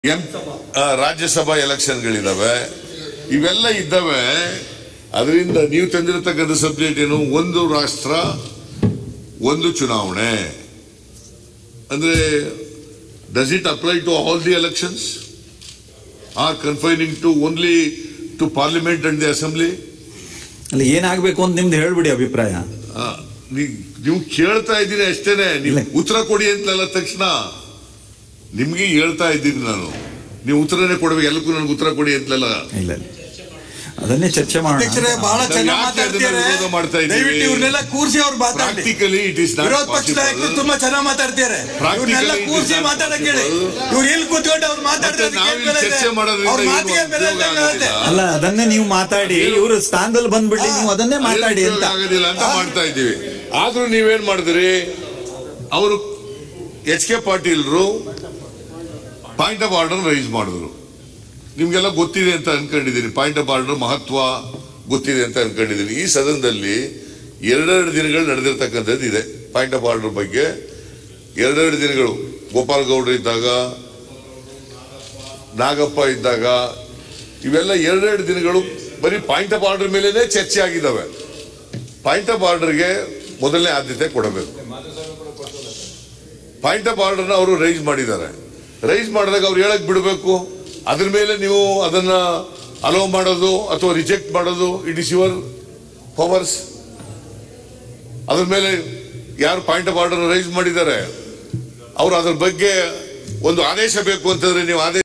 M ಆ, ರಾಜ್ಯಸಭಾ ಎಲೆಕ್ಷನ್ಗಳಿದಾವೆ ಇವೆಲ್ಲ ಇದ್ದಾವೆ ಅದರಿಂದ ನೀವು ತಂದಿರತಕ್ಕಂಥ ಸಬ್ಜೆಕ್ಟ್ ಏನು ಒಂದು ರಾಷ್ಟ್ರ ಒಂದು ಚುನಾವಣೆ ಅಂದ್ರೆ does it apply to all the elections are confining to only to parliament and the assembly ಅಲ್ಲ ಏನಾಗ್ಬೇಕು ಅಂತ ನಿಮ್ದು ಹೇಳ್ಬಿಡಿ ಅಭಿಪ್ರಾಯ ನೀವು ಕೇಳ್ತಾ ಇದ್ದೀರಿ ಅಷ್ಟೇನೆ ನೀವು ಇಲ್ಲ. ಉತ್ತರ ಕೊಡಿ ಅಂತಲ್ಲ ತಕ್ಷಣ ನಿಮ್ಗೆ ಹೇಳ್ತಾ ಇದ್ದೀನಿ ನಾನು ನೀವು ಉತ್ತರನೇ ಕೊಡ್ಬೇಕು ಎಲ್ಲಕ್ಕೂ ನನಗೆ ಉತ್ತರ ಕೊಡಿ ಅಂತಲ್ಲ ಇಲ್ಲ ಇಲ್ಲ. ಅದನ್ನೇ ಚರ್ಚೆ ಅಧ್ಯಕ್ಷರೇ ಮಾಡೋಣ ಬಹಳ ನಾವು ಚೆನ್ನಾಗಿ ಯಾಕೆ ಅದನ್ನ ಮಾತಾಡ್ತಾರೆ ವಿರೋಧ ಮಾಡ್ತಾ ಇದ್ದೀವಿ? ದಯವಿಟ್ಟು ಇವ್ರನ್ನೆಲ್ಲ ಕೂರ್ಸಿ ಅವ್ರು ಮಾತಾಡ್ಲಿ ಪ್ರಾಕ್ಟಿಕಲಿ ಇಟ್ ಇಸ್ ವಿರೋಧ ಪಕ್ಷ ನಾಯಕರು ತುಂಬಾ ಚೆನ್ನಾಗಿ ಮಾತಾಡ್ತಾರೆ Practically ಇವ್ರನ್ನೆಲ್ಲ it is ಕೂರ್ಸಿ not ಮಾತಾಡಕ್ ಹೇಳಿ possible. ಇವ್ರು ಎಲ್ಲಿ ಕೂತ್ಕೊಂಡು ಅವ್ರು ಮಾತಾಡ್ತಾರೆ ಮತ್ತೆ ನಾವಿಲ್ಲಿ ಚರ್ಚೆ ಮಾಡೋದ್ರಿಂದ ಅವ್ರ ಏನು ಮಾತಿಗೆ ಬೆಲೆ ಉಪಯೋಗ ಇಲ್ದಂಗೆ ಆಗುತ್ತೆ. ಆಗೋದಿಲ್ಲ. ಅಲ್ಲ ಅದನ್ನೇ ನೀವು ಮಾತಾಡಿ ಇವರು ಸ್ಥಾನದಲ್ಲಿ ಬಂದ್ಬಿಡ್ಲಿ ನೀವು ಅದನ್ನೇ ಮಾತಾಡಿ ಏನು ಅಂತ ಉಪಯೋಗ ಆಗೋದಿಲ್ಲ ಅಂತ ಮಾಡ್ತಾ ಇದ್ದೀವಿ ಆದ್ರೂ ನೀವೇನ್ ಮಾಡಿದ್ರಿ ಅವರು ಎಚ್ ಕೆ ಪಾಟೀಲ್ರು ಪಾಯಿಂಟ್ ಆಫ್ ಆರ್ಡರ್ ರೈಸ್ ಮಾಡಿದ್ರು ನಿಮ್ಗೆಲ್ಲ ಗೊತ್ತಿದೆ ಅಂತ ಅನ್ಕೊಂಡಿದ್ದೀನಿ ಪಾಯಿಂಟ್ ಆಫ್ ಆರ್ಡರ್ ಮಹತ್ವ ಗೊತ್ತಿದೆ ಅಂತ ಅನ್ಕೊಂಡಿದ್ದೀನಿ ಈ ಸದನದಲ್ಲಿ ಎರಡೆರಡು ದಿನಗಳು ನಡೆದಿರ್ತಕ್ಕಂಥದ್ದು ಇದೆ ಪಾಯಿಂಟ್ ಆಫ್ ಆರ್ಡರ್ ಬಗ್ಗೆ ಎರಡೆರಡು ದಿನಗಳು ಗೋಪಾಲ್ ಗೌಡ್ರು ಇದ್ದಾಗ ನಾಗಪ್ಪ ಇದ್ದಾಗ ಇವೆಲ್ಲ ಎರಡೆರಡು ದಿನಗಳು ಬರೀ ಪಾಯಿಂಟ್ ಆಫ್ ಆರ್ಡರ್ ಮೇಲೇನೆ ಚರ್ಚೆ ಆಗಿದ್ದಾವೆ ಪಾಯಿಂಟ್ ಆಫ್ ಆರ್ಡರ್ಗೆ ಮೊದಲನೇ ಆದ್ಯತೆ ಕೊಡಬೇಕು ಪಾಯಿಂಟ್ ಆಫ್ ಆರ್ಡರ್ನ ಅವರು ರೈಸ್ ಮಾಡಿದ್ದಾರೆ ರೈಸ್ ಮಾಡಿದಾಗ ಅವ್ರು ಹೇಳಕ್ ಬಿಡಬೇಕು ಅದ್ರ ಮೇಲೆ ನೀವು ಅದನ್ನ ಅಲೋ ಮಾಡೋದು ಅಥವಾ ರಿಜೆಕ್ಟ್ ಮಾಡೋದು ಇಟ್ ಇಸ್ ಯುವರ್ ಪವರ್ಸ್ ಅದ್ರ ಮೇಲೆ ಯಾರು ಪಾಯಿಂಟ್ ಆಫ್ ಆರ್ಡರ್ ರೈಸ್ ಮಾಡಿದ್ದಾರೆ ಅವರು ಅದ್ರ ಬಗ್ಗೆ ಒಂದು ಆದೇಶ ಬೇಕು ಅಂತಂದ್ರೆ ನೀವು ಆದೇಶ